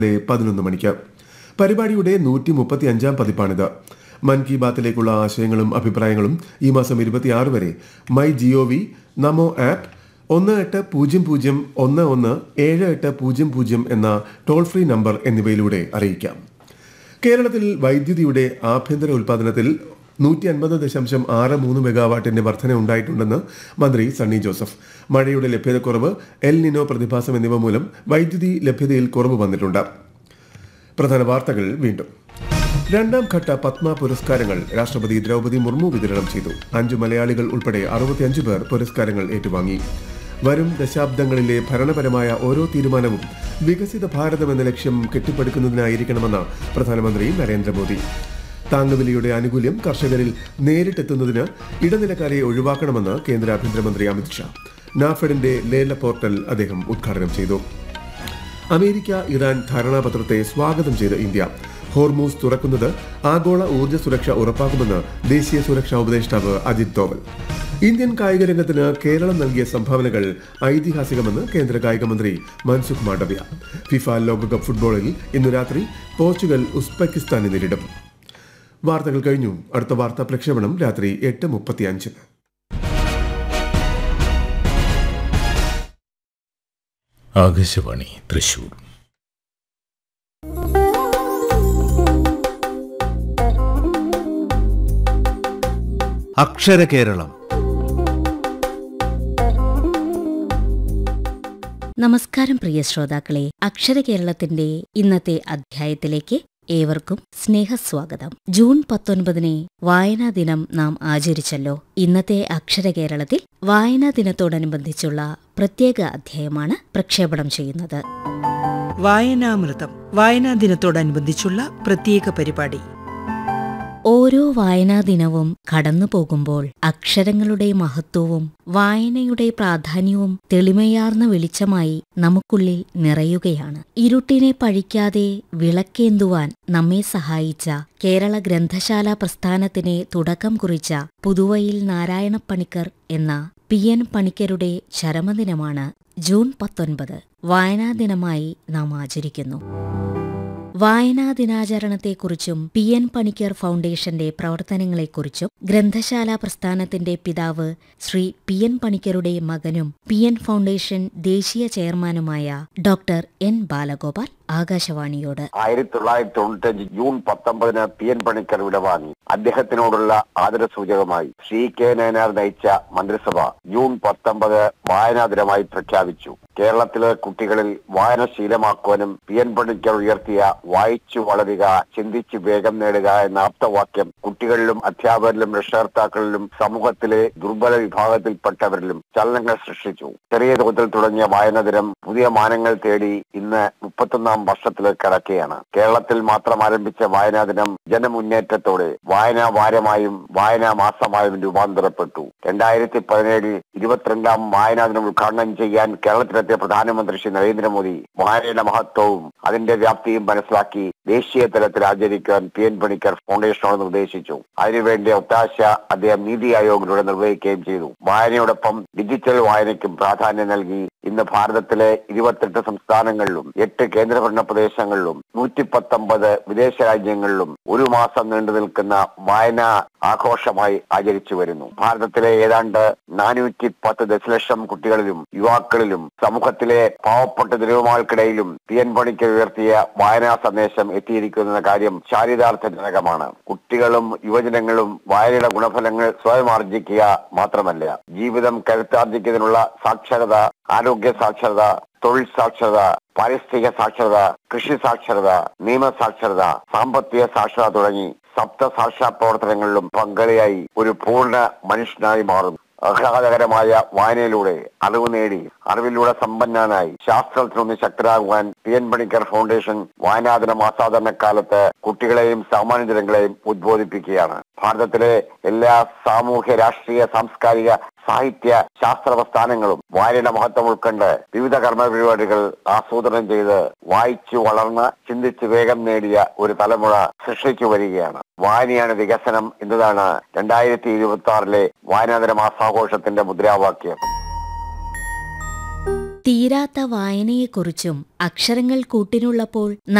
പതിനൊന്ന് മണിക്ക് പരിപാടിയുടെ നൂറ്റി മുപ്പത്തി അഞ്ചാം പതിപ്പാണിത് മൻ കി ബാത്തിലേക്കുള്ള ആശയങ്ങളും അഭിപ്രായങ്ങളും ഈ മാസം ഇരുപത്തിയാറ് വരെ my G O V Namo app എട്ട് പൂജ്യം പൂജ്യം ഒന്ന് ഒന്ന് ഏഴ് എട്ട് പൂജ്യം പൂജ്യം എന്ന ടോൾ ഫ്രീ നമ്പർ എന്നിവയിലൂടെ അറിയിക്കാം കേരളത്തിൽ വൈദ്യുതിയുടെ ആഭ്യന്തര ഉൽപാദനത്തിൽ നൂറ്റി അൻപത് ദശാംശം ആറ് മൂന്ന് മെഗാവാട്ടിന്റെ വർധന ഉണ്ടായിട്ടുണ്ടെന്ന് മന്ത്രി സണ്ണി ജോസഫ് മഴയുടെ ലഭ്യതക്കുറവ് എൽ നിനോ പ്രതിഭാസം എന്നിവ മൂലം വൈദ്യുതി ലഭ്യതയിൽ കുറവ് വന്നിട്ടുണ്ട് പ്രധാന വാർത്തകൾ വീണ്ടും രണ്ടാം ഘട്ട പത്മ പുരസ്കാരങ്ങൾ രാഷ്ട്രപതി ദ്രൗപദി മുർമു വിതരണം ചെയ്തു അഞ്ചു മലയാളികൾ ഉൾപ്പെടെ അറുപത്തിയഞ്ച് പേർ പുരസ്കാരങ്ങൾ ഏറ്റുവാങ്ങി വരും ദശാബ്ദങ്ങളിലെ ഭരണപരമായ ഓരോ തീരുമാനവും വികസിത ഭാരതം എന്ന ലക്ഷ്യം കെട്ടിപ്പടുക്കുന്നതിനായിരിക്കണമെന്ന് പ്രധാനമന്ത്രി നരേന്ദ്രമോദി താങ്ങുവിലയുടെ ആനുകൂല്യം കർഷകരിൽ നേരിട്ടെത്തുന്നതിന് ഇടനിലക്കാരെ ഒഴിവാക്കണമെന്ന് കേന്ദ്ര ആഭ്യന്തരമന്ത്രി അമിത്ഷാ നാഫെഡിന്റെ ലേല പോർട്ടൽ അദ്ദേഹം ഉദ്ഘാടനം ചെയ്തു അമേരിക്ക ഇറാൻ ധാരണാപത്രത്തെ സ്വാഗതം ചെയ്ത ഇന്ത്യ ഹോർമൂസ് തുറക്കുന്നത് ആഗോള ഊർജ്ജ സുരക്ഷ ഉറപ്പാക്കുമെന്ന് ദേശീയ സുരക്ഷാ ഉപദേഷ്ടാവ് അജിത് ഡോവൽ ഇന്ത്യൻ കായിക രംഗത്തിന് കേരളം നൽകിയ സംഭാവനകൾ ഐതിഹാസികമെന്ന് കേന്ദ്ര കായിക മന്ത്രി മൻസുഖ് മാണ്ഡവ്യ ഫിഫ ലോകകപ്പ് ഫുട്ബോളിൽ ഇന്ന് രാത്രി പോർച്ചുഗൽ ഉസ്ബെക്കിസ്ഥാനെ നേരിടും വാർത്തകൾ കഴിഞ്ഞു അടുത്ത വാർത്താ പ്രക്ഷേപണം രാത്രി എട്ട് മുപ്പത്തിയഞ്ചിന് ആകാശവാണി തൃശൂർ അക്ഷരകേരളം നമസ്കാരം പ്രിയ ശ്രോതാക്കളെ അക്ഷരകേരളത്തിന്റെ ഇന്നത്തെ അധ്യായത്തിലേക്ക് ഏവർക്കും സ്നേഹസ്വാഗതം ജൂൺ പത്തൊൻപതിനെ വായനാ ദിനം നാം ആചരിച്ചല്ലോ ഇന്നത്തെ അക്ഷരകേരളത്തിൽ വായനാ ദിനത്തോടനുബന്ധിച്ചുള്ള പ്രത്യേക അധ്യായമാണ് പ്രക്ഷേപണം ചെയ്യുന്നത് വായനാമൃതം വായനാ ദിനത്തോടനുബന്ധിച്ചുള്ള പ്രത്യേക പരിപാടി ഓരോ വായനാ ദിനവും കടന്നു പോകുമ്പോൾ അക്ഷരങ്ങളുടെ മഹത്വവും വായനയുടെ പ്രാധാന്യവും തെളിമയാർന്ന വെളിച്ചമായി നമുക്കുള്ളിൽ നിറയുകയാണ് ഇരുട്ടിനെ പഴിക്കാതെ വിളക്കേന്തുവാൻ നമ്മെ സഹായിച്ച കേരള ഗ്രന്ഥശാല പ്രസ്ഥാനത്തിന് തുടക്കം കുറിച്ച പുതുവയിൽ നാരായണപ്പണിക്കർ എന്ന പി എൻ പണിക്കരുടെ ചരമദിനമാണ് ജൂൺ പത്തൊൻപത് വായനാ ദിനമായി നാം ആചരിക്കുന്നു വായനാ ദിനാചരണത്തെക്കുറിച്ചും പി എൻ പണിക്കർ ഫൗണ്ടേഷന്റെ പ്രവർത്തനങ്ങളെക്കുറിച്ചും ഗ്രന്ഥശാല പ്രസ്ഥാനത്തിന്റെ പിതാവ് ശ്രീ പി എൻ പണിക്കരുടെ മകനും പി എൻ ഫൗണ്ടേഷൻ ദേശീയ ചെയർമാനുമായ ഡോക്ടർ എൻ ബാലഗോപാൽ ആകാശവാണിയോട് ആയിരത്തി തൊള്ളായിരത്തി തൊണ്ണൂറ്റഞ്ച് ജൂൺ പത്തൊമ്പതിന് പി എൻ പണിക്കർ വിടവാങ്ങി അദ്ദേഹത്തിനോടുള്ള ആദരസൂചകമായി സി കെ നയനാർ നയിച്ച മന്ത്രിസഭ ജൂൺ പത്തൊമ്പത് വായനാ ദിനമായി പ്രഖ്യാപിച്ചു കേരളത്തിലെ കുട്ടികളിൽ വായന ശീലമാക്കുവാനും പി എൻ പണിക്കർ ഉയർത്തിയ വായിച്ചു വളരുക ചിന്തിച്ച് വേഗം നേടുക എന്ന ആപ്തവാക്യം കുട്ടികളിലും അധ്യാപകരിലും രക്ഷകർത്താക്കളിലും സമൂഹത്തിലെ ദുർബല വിഭാഗത്തിൽപ്പെട്ടവരിലും ചലനങ്ങൾ സൃഷ്ടിച്ചു ചെറിയ തോതിൽ തുടങ്ങിയ വായന ദിനം പുതിയ മാനങ്ങൾ തേടി ഇന്ന് മുപ്പത്തൊന്നാം വർഷത്തിലേക്ക് കടക്കുകയാണ് കേരളത്തിൽ മാത്രം ആരംഭിച്ച വായനാ ദിനം ജനമുന്നേറ്റത്തോടെ വായനാ വാരമായും വായനാ മാസമായും രൂപാന്തരപ്പെട്ടു രണ്ടായിരത്തി പതിനേഴിൽ ഇരുപത്തിരണ്ടാം വായനാ ദിനം ഉദ്ഘാടനം ചെയ്യാൻ കേരളത്തിലെത്തിയ പ്രധാനമന്ത്രി ശ്രീ നരേന്ദ്രമോദി വായനയുടെ മഹത്വവും അതിന്റെ വ്യാപ്തിയും മനസ്സിലാക്കി ദേശീയ തലത്തിൽ ആചരിക്കാൻ പി എൻ പണിക്കർ ഫൗണ്ടേഷനോട് നിർദ്ദേശിച്ചു അതിനുവേണ്ടി ഒത്താശ അദ്ദേഹം നീതി ആയോഗിലൂടെ നിർവഹിക്കുകയും ചെയ്തു വായനയോടൊപ്പം ഡിജിറ്റൽ വായനയ്ക്കും പ്രാധാന്യം നൽകി ഇന്ന് ഭാരതത്തിലെ ഇരുപത്തെട്ട് സംസ്ഥാനങ്ങളിലും എട്ട് കേന്ദ്രഭരണ പ്രദേശങ്ങളിലും നൂറ്റി പത്തൊമ്പത് വിദേശ രാജ്യങ്ങളിലും ഒരു മാസം നീണ്ടു നിൽക്കുന്ന വായന ആഘോഷമായി ആചരിച്ചു വരുന്നു ഭാരതത്തിലെ ഏതാണ്ട് നാനൂറ്റി പത്ത് ദശലക്ഷം കുട്ടികളിലും യുവാക്കളിലും സമൂഹത്തിലെ പാവപ്പെട്ട ദുരിതമാൾക്കിടയിലും പി എൻ പണിക്ക് ഉയർത്തിയ വായനാ സന്ദേശം എത്തിയിരിക്കുന്ന കാര്യം ചാരിതാർത്ഥജനകമാണ് കുട്ടികളും യുവജനങ്ങളും വായനയുടെ ഗുണഫലങ്ങൾ സ്വയം ആർജിക്കുക മാത്രമല്ല ജീവിതം കരുത്താർജിക്കുന്നതിനുള്ള സാക്ഷരത ആരോഗ്യ സാക്ഷരത തൊഴിൽ സാക്ഷരത പാരിസ്ഥിതിക സാക്ഷരത കൃഷി സാക്ഷരത നിയമ സാക്ഷരത സാമ്പത്തിക സാക്ഷരത തുടങ്ങി സപ്ത സാക്ഷര പ്രവർത്തനങ്ങളിലും പങ്കാളിയായി ഒരു പൂർണ്ണ മനുഷ്യനായി മാറുന്നു ആഹ്ലാദകരമായ വായനയിലൂടെ അറിവ് നേടി അറിവിലൂടെ സമ്പന്നനായി ശാസ്ത്രത്തിനൊന്ന് ശക്തരാകുവാൻ പി എൻ പണിക്കർ ഫൗണ്ടേഷൻ വായനാദിനം ആസാദന കാലത്ത് കുട്ടികളെയും സാമാന്യ ജനങ്ങളെയും ഉദ്ബോധിപ്പിക്കുകയാണ് ഭാരതത്തിലെ എല്ലാ സാമൂഹ്യ രാഷ്ട്രീയ സാംസ്കാരിക സാഹിത്യ ശാസ്ത്ര പ്രസ്ഥാനങ്ങളും വായനയുടെ മഹത്വം ഉൾക്കൊണ്ട് വിവിധ കർമ്മ പരിപാടികൾ ആസൂത്രണം ചെയ്ത് വായിച്ചു വളർന്ന് ചിന്തിച്ച് വേഗം നേടിയ ഒരു തലമുറ സൃഷ്ടിച്ചു വരികയാണ് വായനയാണ് വികസനം എന്നതാണ് രണ്ടായിരത്തി ഇരുപത്തി ആറിലെ വായനാതര മാസാഘോഷത്തിന്റെ മുദ്രാവാക്യം തീരാത്ത വായനയെക്കുറിച്ചും അക്ഷരങ്ങൾ കൂട്ടിനുള്ളപ്പോൾ